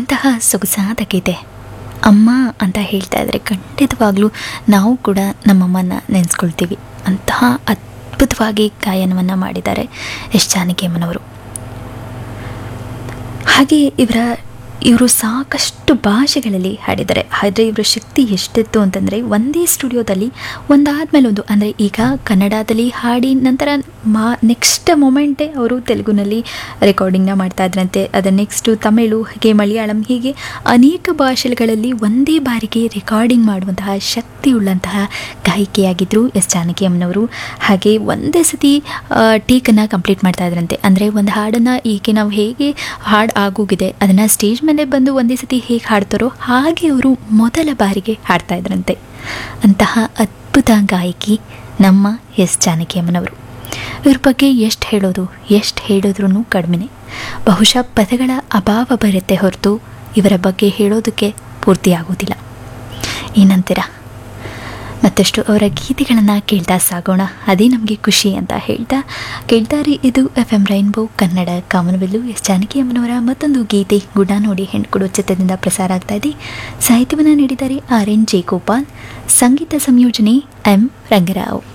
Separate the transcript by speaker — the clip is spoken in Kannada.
Speaker 1: ಎಂತಹ ಸೊಗಸಾದ ಗೀತೆ ಅಮ್ಮ ಅಂತ ಹೇಳ್ತಾ ಇದ್ರೆ ಖಂಡಿತವಾಗ್ಲೂ ನಾವು ಕೂಡ ನಮ್ಮಮ್ಮನ ನೆನೆಸ್ಕೊಳ್ತೀವಿ ಅಂತಹ ಅದ್ಭುತವಾಗಿ ಗಾಯನವನ್ನು ಮಾಡಿದ್ದಾರೆ ಎಸ್ ಜಾನಕಿಯಮ್ಮನವರು ಹಾಗೆ ಇವರ ಇವರು ಸಾಕಷ್ಟು ಭಾಷೆಗಳಲ್ಲಿ ಹಾಡಿದ್ದಾರೆ ಆದರೆ ಇವರ ಶಕ್ತಿ ಎಷ್ಟಿತ್ತು ಅಂತಂದರೆ ಒಂದೇ ಸ್ಟುಡಿಯೋದಲ್ಲಿ ಒಂದಾದ್ಮೇಲೆ ಒಂದು ಅಂದರೆ ಈಗ ಕನ್ನಡದಲ್ಲಿ ಹಾಡಿ ನಂತರ ಮಾ ನೆಕ್ಸ್ಟ್ ಮೊಮೆಂಟೇ ಅವರು ತೆಲುಗುನಲ್ಲಿ ರೆಕಾರ್ಡಿಂಗ್ನ ಮಾಡ್ತಾ ಇದ್ರಂತೆ ಅದರ ನೆಕ್ಸ್ಟು ತಮಿಳು ಹಾಗೆ ಮಲಯಾಳಂ ಹೀಗೆ ಅನೇಕ ಭಾಷೆಗಳಲ್ಲಿ ಒಂದೇ ಬಾರಿಗೆ ರೆಕಾರ್ಡಿಂಗ್ ಮಾಡುವಂತಹ ಶಕ್ತಿಯುಳ್ಳಂತಹ ಗಾಯಕಿಯಾಗಿದ್ದರು ಎಸ್ ಜಾನಕಿಯಮ್ಮನವರು ಹಾಗೆ ಒಂದೇ ಸತಿ ಟೇಕನ್ನು ಕಂಪ್ಲೀಟ್ ಮಾಡ್ತಾ ಇದ್ರಂತೆ ಅಂದರೆ ಒಂದು ಹಾಡನ್ನು ಈಗ ನಾವು ಹೇಗೆ ಹಾಡು ಆಗೋಗಿದೆ ಅದನ್ನು ಸ್ಟೇಜ್ ಮೇಲೆ ಬಂದು ಒಂದೇ ಸತಿ ಹೇಗೆ ಹಾಡ್ತಾರೋ ಹಾಗೆ ಅವರು ಮೊದಲ ಬಾರಿಗೆ ಹಾಡ್ತಾ ಇದ್ರಂತೆ ಅಂತಹ ಅದ್ಭುತ ಗಾಯಕಿ ನಮ್ಮ ಎಸ್ ಜಾನಕಿಯಮ್ಮನವರು ಇವ್ರ ಬಗ್ಗೆ ಎಷ್ಟು ಹೇಳೋದು ಎಷ್ಟು ಹೇಳಿದ್ರೂ ಕಡಿಮೆನೆ ಬಹುಶಃ ಪದಗಳ ಅಭಾವ ಬರುತ್ತೆ ಹೊರತು ಇವರ ಬಗ್ಗೆ ಹೇಳೋದಕ್ಕೆ ಪೂರ್ತಿ ಆಗೋದಿಲ್ಲ ಏನಂತೀರ ಮತ್ತಷ್ಟು ಅವರ ಗೀತೆಗಳನ್ನು ಕೇಳ್ತಾ ಸಾಗೋಣ ಅದೇ ನಮಗೆ ಖುಷಿ ಅಂತ ಹೇಳ್ತಾ ಕೇಳ್ತಾರೆ ಇದು ಎಫ್ ಎಂ ರೈನ್ಬೋ ಕನ್ನಡ ಕಾಮನಬಿಲ್ಲು ಎಸ್ ಜಾನಕಿ ಅಮ್ಮನವರ ಮತ್ತೊಂದು ಗೀತೆ ಗುಡ ನೋಡಿ ಹೆಣ್ಕೊಡು ಚಿತ್ರದಿಂದ ಪ್ರಸಾರ ಆಗ್ತಾ ಇದೆ ಸಾಹಿತ್ಯವನ್ನು ನೀಡಿದ್ದಾರೆ ಆರ್ ಎನ್ ಜೆ ಗೋಪಾಲ್ ಸಂಗೀತ ಸಂಯೋಜನೆ ಎಂ ರಂಗರಾವ್